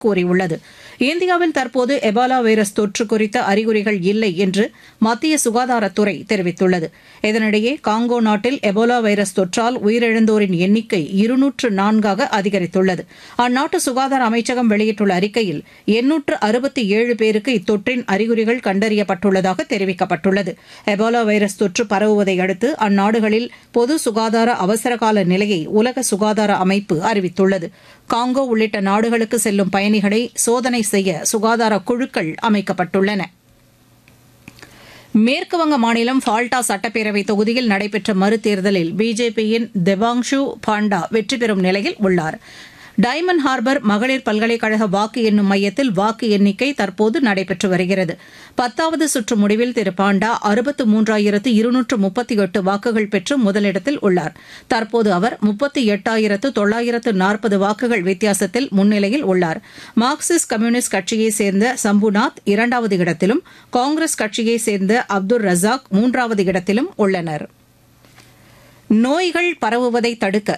கூறியுள்ளது இந்தியாவில் தற்போது எபாலா வைரஸ் தொற்று குறித்த அறிகுறிகள் இல்லை என்று மத்திய சுகாதாரத்துறை தெரிவித்துள்ளது இதனிடையே காங்கோ நாட்டில் எபோலா வைரஸ் தொற்றால் உயிரிழந்தோரின் எண்ணிக்கை இருநூற்று நான்காக அதிகரித்துள்ளது அந்நாட்டு சுகாதார அமைச்சகம் வெளியிட்டுள்ள அறிக்கையில் எண்ணூற்று அறுபத்தி ஏழு பேருக்கு இத்தொற்றின் அறிகுறிகள் கண்டறியப்பட்டுள்ளதாக தெரிவிக்கப்பட்டுள்ளது எபோலா வைரஸ் தொற்று பரவுவதை அடுத்து அந்நாடுகளில் பொது சுகாதார அவசரகால நிலையை உலக சுகாதார அமைப்பு அறிவித்துள்ளது காங்கோ உள்ளிட்ட நாடுகளுக்கு செல்லும் பயணிகளை சோதனை செய்ய சுகாதார குழுக்கள் அமைக்கப்பட்டுள்ளன மேற்குவங்க மாநிலம் ஃபால்டா சட்டப்பேரவை தொகுதியில் நடைபெற்ற மறுதேர்தலில் பிஜேபியின் தெபாங்ஷு பாண்டா வெற்றி பெறும் நிலையில் உள்ளார் டைமண்ட் ஹார்பர் மகளிர் பல்கலைக்கழக வாக்கு எண்ணும் மையத்தில் வாக்கு எண்ணிக்கை தற்போது நடைபெற்று வருகிறது பத்தாவது சுற்று முடிவில் திரு பாண்டா அறுபத்து மூன்றாயிரத்து இருநூற்று முப்பத்தி எட்டு வாக்குகள் பெற்று முதலிடத்தில் உள்ளார் தற்போது அவர் முப்பத்தி எட்டாயிரத்து தொள்ளாயிரத்து நாற்பது வாக்குகள் வித்தியாசத்தில் முன்னிலையில் உள்ளார் மார்க்சிஸ்ட் கம்யூனிஸ்ட் கட்சியைச் சேர்ந்த சம்புநாத் இரண்டாவது இடத்திலும் காங்கிரஸ் கட்சியைச் சேர்ந்த அப்துல் ரசாக் மூன்றாவது இடத்திலும் உள்ளனா் நோய்கள் பரவுவதை தடுக்க